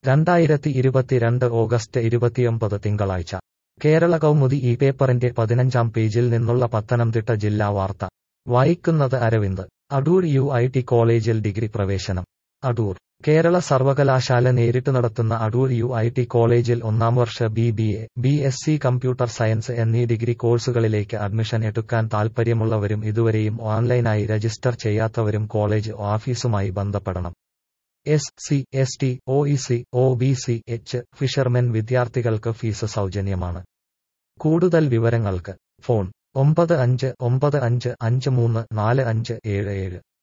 രണ്ടായിരത്തി ഇരുപത്തിരണ്ട് ഓഗസ്റ്റ് ഇരുപത്തിയൊമ്പത് തിങ്കളാഴ്ച കേരള കൗമുദി ഈ പേപ്പറിന്റെ പതിനഞ്ചാം പേജിൽ നിന്നുള്ള പത്തനംതിട്ട ജില്ലാ വാർത്ത വായിക്കുന്നത് Aravind Adoor U I T കോളേജിൽ ഡിഗ്രി പ്രവേശനം അടൂർ കേരള സർവകലാശാല നേരിട്ട് നടത്തുന്ന അടൂർ യു ഐ ടി കോളേജിൽ ഒന്നാം വർഷ B B A B S C computer science എന്നീ ഡിഗ്രി കോഴ്സുകളിലേക്ക് അഡ്മിഷൻ എടുക്കാൻ താൽപ്പര്യമുള്ളവരും ഇതുവരെയും ഓൺലൈനായി രജിസ്റ്റർ ചെയ്യാത്തവരും കോളേജ് ഓഫീസുമായി ബന്ധപ്പെടണം S C S T O E C O B C H fishermen വിദ്യാർത്ഥികൾക്ക് ഫീസ് സൗജന്യമാണ് കൂടുതൽ വിവരങ്ങൾക്ക് ഫോൺ ഒമ്പത് അഞ്ച് ഒമ്പത് അഞ്ച് അഞ്ച് മൂന്ന് നാല് അഞ്ച് ഏഴ് ഏഴ്